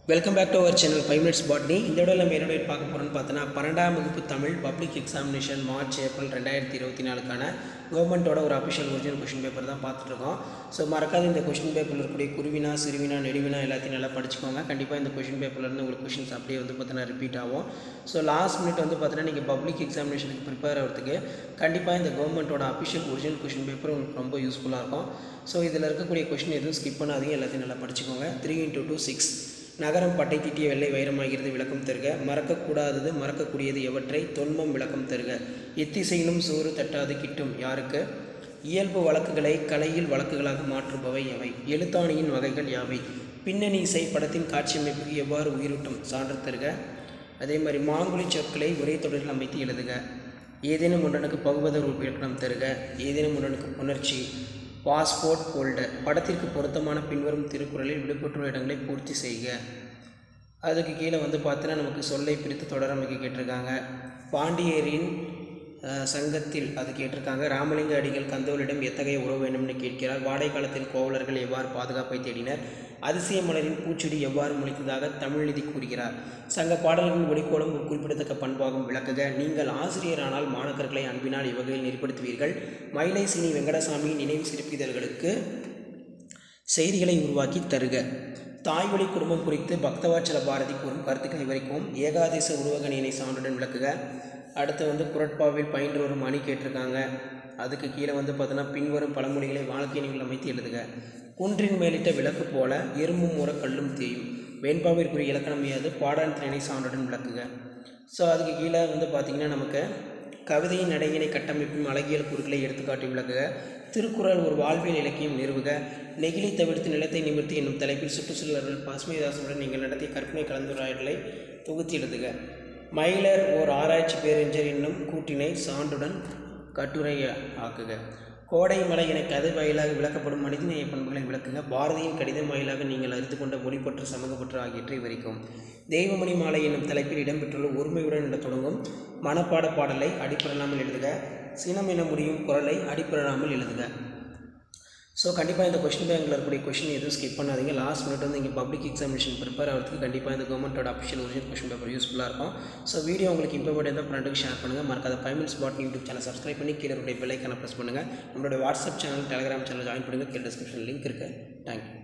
welcome back to our channel five minutes பாட்னி இந்த விட நம்ம என்ன பார்க்க போகிறோம்னு பார்த்தோன்னா பன்னெண்டாம் வகுப்பு Tamil public examination March April ரெண்டாயிரத்தி இருபத்தி நாலுக்கான கவர்மெண்ட்டோட ஒரு அஃபிஷியல் ஒரிஜினல் கொஷின் பேப்பர் தான் பார்த்துட்ருக்கோம் ஸோ மறக்காத இந்த கொஷின் பேப்பரில் இருக்கக்கூடிய குருவினா சிறுவினா நெடுவினா எல்லாத்தையும் நல்லா படிச்சுக்கோங்க கண்டிப்பாக இந்த கொஷின் பேப்பர்லேருந்து உங்களுக்கு கொஷின்ஸ் அப்படியே வந்து பார்த்தீங்கன்னா ரிப்பீட் ஆகும் ஸோ லாஸ்ட் மினிட் வந்து பார்த்தீங்கன்னா நீங்கள் பப்ளிக் எக்ஸாமினேஷனுக்கு ப்ரிப்பேர் ஆகிறதுக்கு கண்டிப்பாக இந்த கவர்மெண்ட்டோட அஃபிஷியல் ஒரிஜினல் கொஷின் பேப்பர் உங்களுக்கு ரொம்ப யூஸ்ஃபுல்லாக இருக்கும் ஸோ இதில் இருக்கக்கூடிய கொஷின் எதுவும் ஸ்கிப் பண்ணாதீங்க எல்லாத்தையும் நல்லா படிச்சுக்கோங்க த்ரீ இன்ட்டு டூ சிக்ஸ் நகரம் பட்டை தீட்டிய வெள்ளை வைரமாகிறது விளக்கம் தருக மறக்கக்கூடாதது மறக்கக்கூடியது எவற்றை தொன்மம் விளக்கம் தருக எத்திசையிலும் சோறு தட்டாது கிட்டும் யாருக்கு இயல்பு வழக்குகளை கலையில் வழக்குகளாக மாற்றுபவை எவை எழுத்தாணியின் வகைகள் யாவை பின்னணி இசை படத்தின் காட்சியமைப்புக்கு எவ்வாறு உயிரூட்டும் சான்று தருக அதே மாதிரி மாங்குழி சொற்களை ஒரே தொடரில் அமைத்து எழுதுக ஏதேனும் ஒன்றனுக்கு பகுவத ரூப இலக்கணம் தருக ஏதேனும் ஒன்றனுக்கு புணர்ச்சி பாஸ்போர்ட் ஹோல்டர் படத்திற்கு பொருத்தமான பின்வரும் திருக்குறளில் விடுபட்டுள்ள இடங்களை பூர்த்தி செய்க அதுக்கு கீழே வந்து பார்த்தீங்கன்னா நமக்கு சொல்லை பிரித்து தொடரமைக்க கேட்டிருக்காங்க பாண்டியரின் அஹ், சங்கத்தில் அது கேட்டிருக்காங்க ராமலிங்க அடிகள் கந்தவளிடம் எத்தகைய உறவு வேண்டும்னு கேட்கிறார் வாடை காலத்தில் கோவலர்கள் எவ்வாறு பாதுகாப்பை தேடினர் அதிசய மலரின் பூச்செடி எவ்வாறு முளைத்ததாக தமிழ்நிதி கூறுகிறார் சங்க பாடல்களின் ஒளிக்கோலம் ஒரு குறிப்பிடத்தக்க பண்பாகும் விளக்குக நீங்கள் ஆசிரியரானால் மாணவர்களை அன்பினால் இவ்வகையில் நெறிப்படுத்துவீர்கள் மயிலை சினி வெங்கடசாமி நினைவு சிறப்பிதழ்களுக்கு செய்திகளை உருவாக்கி தருக தாய்வழி குடும்பம் குறித்து பக்தவாச்சல பாரதி கூறும் கருத்துக்களை விவரிக்கவும் ஏகாதேச உருவகணியினை சான்றுடன் விளக்குக அடுத்து வந்து குரட்பாவில் பயின்று வரும் அணி கேட்டிருக்காங்க அதுக்கு கீழே வந்து பார்த்தோன்னா பின்வரும் பழமொழிகளை வாழ்க்கை நீங்கள் அமைத்து எழுதுக குன்றின் மேலிட்ட விளக்கு போல எறும்பும் முற கல்லும் தேயும் வெண்பாவிற்குரிய இலக்கணம் யாது பாடான் திறனை சான்றுடன் விளக்குக ஸோ அதுக்கு கீழே வந்து பார்த்திங்கன்னா நமக்கு கவிதையின் நடையினை கட்டமைப்பும் அழகியல் கூறுகளை எடுத்துக்காட்டி விளக்குக திருக்குறள் ஒரு வாழ்வியல் இலக்கியம் நிறுவுக நெகிழி தவிர்த்து நிலத்தை நிமிர்த்தி என்னும் தலைப்பில் சுற்றுச்சூழலர்கள் பசுமைதாசனுடன் நீங்கள் நடத்திய கற்பனை கலந்துரையாடலை தொகுத்து எழுதுக மயிலர் ஓர் ஆராய்ச்சி பேரறிஞர் என்னும் கூட்டினை சான்றுடன் கட்டுரை ஆக்குக கோடை மலை என கதை வாயிலாக விளக்கப்படும் மனிதநேய பண்புகளை விளக்குக பாரதியின் கடிதம் வாயிலாக நீங்கள் அறிந்து கொண்ட ஒளிப்பற்று சமூகப்பற்று ஆகியவற்றை விவரிக்கும் தெய்வமணி மாலை என்னும் தலைப்பில் இடம்பெற்றுள்ள ஒருமையுடன் என தொடங்கும் மனப்பாட பாடலை அடிப்படையில்லாமல் எழுதுக சினம் என முடியும் குரலை அடிப்படையில்லாமல் எழுதுக ஸோ கண்டிப்பாக இந்த கொஷின் பேங்கில் இருக்கக்கூடிய கொஷின் எதுவும் ஸ்கிப் பண்ணாதீங்க லாஸ்ட் மினிட் வந்து இங்கே பப்ளிக் எக்ஸாமினேஷன் ப்ரிப்பேர் ஆகிறதுக்கு கண்டிப்பாக இந்த கவர்மெண்ட்டோட அஃபிஷியல் ஒரிஜினல் கொஷின் பேப்பர் யூஸ்ஃபுல்லாக இருக்கும் ஸோ வீடியோ உங்களுக்கு இம்பார்ட்டன்ட் இருந்தால் ஃப்ரெண்டுக்கு ஷேர் பண்ணுங்கள் மறக்காத five minutes bot YouTube channel subscribe பண்ணி கீழே பெல் ஐக்கான ப்ரெஸ் பண்ணுங்கள் நம்மளோட WhatsApp channel Telegram channel join பண்ணுங்கள் கீழே டிஸ்கிரிப்ஷன் லிங்க் இருக்குது தேங்க்யூ